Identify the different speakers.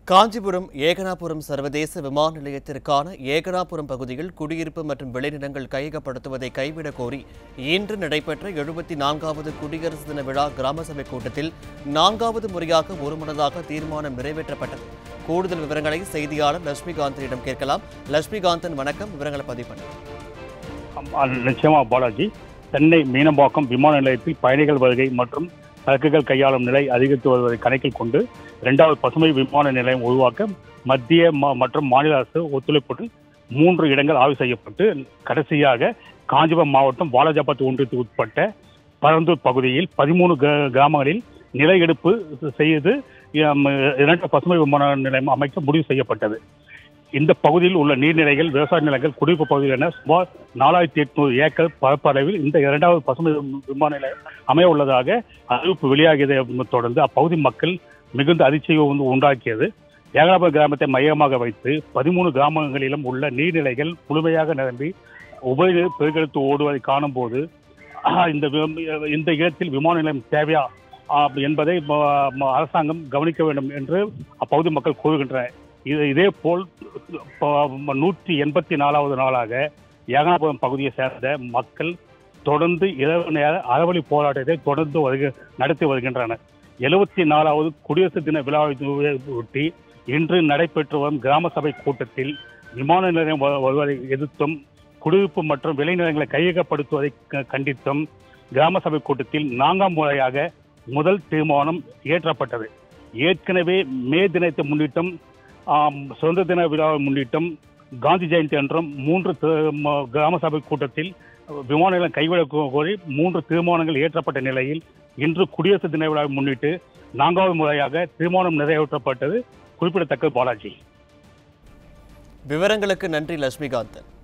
Speaker 1: காஞ்சிபுரம் ஏகனாபுரம் சர்வதேச விமான நிலையத்திற்கான ஏகனாபுரம் பகுதியில் குடியிருப்பு மற்றும் விளைநிலங்கள் கையகப்படுத்துவதை கைவிடக் கோரி இன்று நடைபெற்ற எழுபத்தி நான்காவது குடியரசு தின விழா கிராம சபை கூட்டத்தில் நான்காவது முறையாக ஒருமனதாக தீர்மானம் நிறைவேற்றப்பட்டது கூடுதல் விவரங்களை செய்தியாளர் லட்சுமிகாந்தனிடம் கேட்கலாம் லட்சுமிகாந்தன் வணக்கம் விவரங்களை பதிவு பண்ணுங்க
Speaker 2: ஆமா, நிச்சயமா பாலாஜி சென்னை மீனம்பாக்கம் விமான நிலையத்தில் பயணிகள் வருகை மற்றும் சரக்குகள் கையாளும் நிலை அதிகரித்து வருவதை கணக்கில் கொண்டு இரண்டாவது பசுமை விமான நிலையம் உருவாக்க மத்திய ம- மற்றும் மாநில அரசு ஒத்துழைப்புடன் மூன்று இடங்கள் ஆய்வு செய்யப்பட்டு கடைசியாக காஞ்சிபுரம் மாவட்டம் வாலாஜாபாத் ஒன்றியத்துக்கு உட்பட்ட பரந்தூர் பகுதியில் பதிமூணு கிராமங்களில் நில எடுப்பு செய்து ஹம், இரண்டு பசுமை விமான நிலையம் அமைக்க முடிவு செய்யப்பட்டது இந்த பகுதியில் உள்ள நீர்நிலைகள் விவசாய நிலங்கள் குடியிருப்பு பகுதிகள் என சுமார் நாலாயிரத்தி எட்நூறு ஏக்கர் பரப்பளவில் இந்த இரண்டாவது பசுமை விமான நிலையம் அமைய உள்ளதாக அறிவிப்பு வெளியாகியதை தொடர்ந்து அப்பகுதி மக்கள் மிகுந்த அதிர்ச்சியை உண்டு- உண்டாக்கியது ஏகனாபுரம் கிராமத்தை மையமாக வைத்து பதிமூணு கிராமங்களிலும் உள்ள நீர்நிலைகள் முழுமையாக நிரம்பி உபரி பெருக்கெடுத்து ஓடுவதை காணும்போது ஆஹ், இந்த வி- இந்த இடத்தில் விமான நிலையம் தேவையா ஆஹ், என்பதை ம- ம- அரசாங்கம் கவனிக்க வேண்டும் என்று அப்பகுதி மக்கள் கூறுகின்றனர் இது இதே போல் ப- நூற்றி எண்பத்தி நாலாவது நாளாக ஏகனாபுரம் பகுதியை சேர்ந்த மக்கள் தொடர்ந்து இரவு நேர அறவழி போராட்டத்தை தொடர்ந்து வருக நடத்தி வருகின்றனர் எழுபத்தி நாலாவது குடியரசு தின விழாவை ஒட்டி இன்று நடைபெற்று வரும் கிராம சபை கூட்டத்தில் விமான நிலையம் வ- வருவதை எதிர்த்தும் குடியிருப்பு மற்றும் விளைநிலங்களை கையகப்படுத்துவதை க- கண்டித்தும் கிராம சபை கூட்டத்தில் நான்காம் முறையாக முதல் தீர்மானம் இயற்றப்பட்டது ஏற்கனவே மே தினத்தை முன்னிட்டும் ஆம், சுதந்திர தின விழாவை முன்னிட்டும் காந்தி ஜெயந்தி என்றும் மூன்று தி- ம- கிராம சபை கூட்டத்தில் விமான நிலையம் கைவிட கோ- கோரி மூன்று தீர்மானங்கள் இயற்றப்பட்ட நிலையில் இன்று குடியரசு தின விழாவை முன்னிட்டு நான்காவது முறையாக தீர்மானம் நிறைவேற்றப்பட்டது குறிப்பிடத்தக்கது பாலாஜி
Speaker 1: விவரங்களுக்கு நன்றி லட்சுமிகாந்தன்